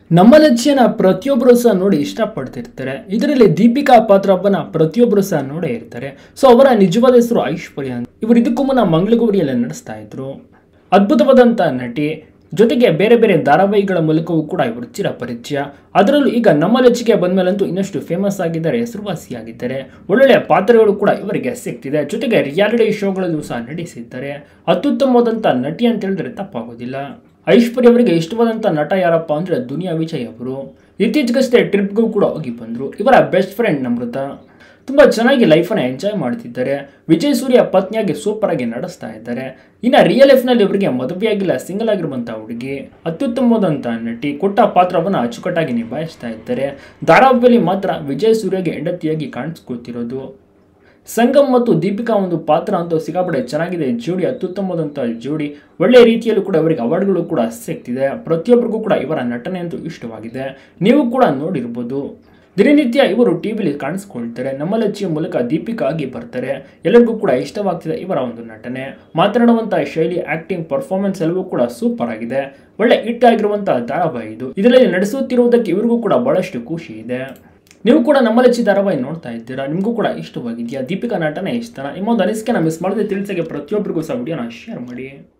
ನಮ್ಮ ಲಚ್ಚಿಯನ್ನ ಪ್ರತಿಯೊಬ್ಬರು ಸಹ ನೋಡಿ ಇಷ್ಟಪಡ್ತಿರ್ತಾರೆ ಇದರಲ್ಲಿ ದೀಪಿಕಾ ಪಾತ್ರಪ್ಪನ ಪ್ರತಿಯೊಬ್ಬರು ಸಹ ನೋಡೇ ಇರ್ತಾರೆ ಸೊ ಅವರ ನಿಜವಾದ ಹೆಸರು ಐಶ್ವರ್ಯ ಅಂತ ಇವರು ಇದಕ್ಕೂ ಮುನ್ನ ಮಂಗಳಗೌರಿಯಲ್ಲಿ ನಡೆಸ್ತಾ ಇದ್ರು ಅದ್ಭುತವಾದಂಥ ನಟಿ ಜೊತೆಗೆ ಬೇರೆ ಬೇರೆ ಧಾರಾವಾಹಿಗಳ ಮೂಲಕವೂ ಕೂಡ ಇವರು ಚಿರಪರಿಚಯ ಅದರಲ್ಲೂ ಈಗ ನಮ್ಮ ಲಚ್ಚಿಗೆ ಬಂದ್ಮೇಲಂತೂ ಇನ್ನಷ್ಟು ಫೇಮಸ್ ಆಗಿದ್ದಾರೆ ಹೆಸರುವಾಸಿಯಾಗಿದ್ದಾರೆ ಒಳ್ಳೊಳ್ಳೆ ಪಾತ್ರಗಳು ಕೂಡ ಇವರಿಗೆ ಸಿಗ್ತಿದೆ ಜೊತೆಗೆ ರಿಯಾಲಿಟಿ ಶೋಗಳಲ್ಲೂ ಸಹ ನಡೆಸಿದ್ದಾರೆ ಅತ್ಯುತ್ತಮವಾದಂಥ ನಟಿ ಅಂತ ಹೇಳಿದ್ರೆ ತಪ್ಪಾಗೋದಿಲ್ಲ ಐಶ್ವರ್ಯ ಅವರಿಗೆ ಇಷ್ಟವಾದಂಥ ನಟ ಯಾರಪ್ಪ ಅಂದರೆ ದುನಿಯಾ ವಿಜಯ್ ಅವರು ಇತ್ತೀಚೆಗಷ್ಟೇ ಟ್ರಿಪ್ಗೂ ಕೂಡ ಹೋಗಿ ಬಂದರು ಇವರ ಬೆಸ್ಟ್ ಫ್ರೆಂಡ್ ನಮೃತ ತುಂಬ ಚೆನ್ನಾಗಿ ಲೈಫನ್ನು ಎಂಜಾಯ್ ಮಾಡ್ತಿದ್ದಾರೆ ವಿಜಯ್ ಸೂರ್ಯ ಪತ್ನಿಯಾಗಿ ಸೂಪರ್ ಆಗಿ ನಡೆಸ್ತಾ ಇದ್ದಾರೆ ಇನ್ನು ರಿಯಲ್ ಲೈಫ್ನಲ್ಲಿ ಇವರಿಗೆ ಮದುವೆಯಾಗಿಲ್ಲ ಸಿಂಗಲ್ ಆಗಿರುವಂಥ ಹುಡುಗಿ ಅತ್ಯುತ್ತಮವಾದಂಥ ನಟಿ ಕೊಟ್ಟ ಪಾತ್ರವನ್ನು ಅಚ್ಚುಕಟ್ಟಾಗಿ ನಿಭಾಯಿಸ್ತಾ ಇದ್ದಾರೆ ಧಾರಾವಾಹಿಯಲ್ಲಿ ಮಾತ್ರ ವಿಜಯ್ ಸೂರ್ಯಗೆ ಹೆಂಡತಿಯಾಗಿ ಕಾಣಿಸ್ಕೊಳ್ತಿರೋದು ಸಂಗಮ್ ಮತ್ತು ದೀಪಿಕಾ ಒಂದು ಪಾತ್ರ ಅಂತೂ ಸಿಕ್ಕಾಪಟ್ಟೆ ಚೆನ್ನಾಗಿದೆ ಜೋಡಿ ಅತ್ಯುತ್ತಮವಾದಂಥ ಜೋಡಿ ಒಳ್ಳೆಯ ರೀತಿಯಲ್ಲೂ ಕೂಡ ಇವರಿಗೆ ಅವಾರ್ಡ್ಗಳು ಕೂಡ ಸಿಗ್ತಿದೆ ಪ್ರತಿಯೊಬ್ಬರಿಗೂ ಕೂಡ ಇವರ ನಟನೆ ಅಂತೂ ಇಷ್ಟವಾಗಿದೆ ನೀವು ಕೂಡ ನೋಡಿರ್ಬೋದು ದಿನನಿತ್ಯ ಇವರು ಟಿವಿಲಿ ಕಾಣಿಸ್ಕೊಳ್ತಾರೆ ನಮ್ಮ ಲಚ್ಚಿಯ ಮೂಲಕ ದೀಪಿಕಾ ಆಗಿ ಬರ್ತಾರೆ ಎಲ್ಲರಿಗೂ ಕೂಡ ಇಷ್ಟವಾಗ್ತಿದೆ ಇವರ ಒಂದು ನಟನೆ ಮಾತನಾಡುವಂಥ ಶೈಲಿ ಆಕ್ಟಿಂಗ್ ಪರ್ಫಾರ್ಮೆನ್ಸ್ ಎಲ್ಲವೂ ಕೂಡ ಸೂಪರ್ ಆಗಿದೆ ಒಳ್ಳೆ ಹಿಟ್ ಆಗಿರುವಂತಹ ಧಾರಾವಾಹಿ ಇದು ಇದರಲ್ಲಿ ನಡೆಸುತ್ತಿರುವುದಕ್ಕೆ ಇವರಿಗೂ ಕೂಡ ಬಹಳಷ್ಟು ಖುಷಿ ಇದೆ ನೀವು ಕೂಡ ನಮ್ಮ ಲಚ್ಚಿ ಧಾರಾವಾಹಿ ನೋಡ್ತಾ ಇದ್ದೀರಾ ನಿಮಗೂ ಕೂಡ ಇಷ್ಟವಾಗಿದೆಯಾ ದೀಪಿಕಾ ನಟನೆ ಇಷ್ಟನಾ ನಿಮ್ಮ ಒಂದು ಅನಿಸಿಕೆನ ಮಿಸ್ ಮಾಡದೆ ತಿಳಿಸಕ್ಕೆ ಪ್ರತಿಯೊಬ್ಬರಿಗೂ ಸಹ ವಿಡಿಯೋನ ಶೇರ್ ಮಾಡಿ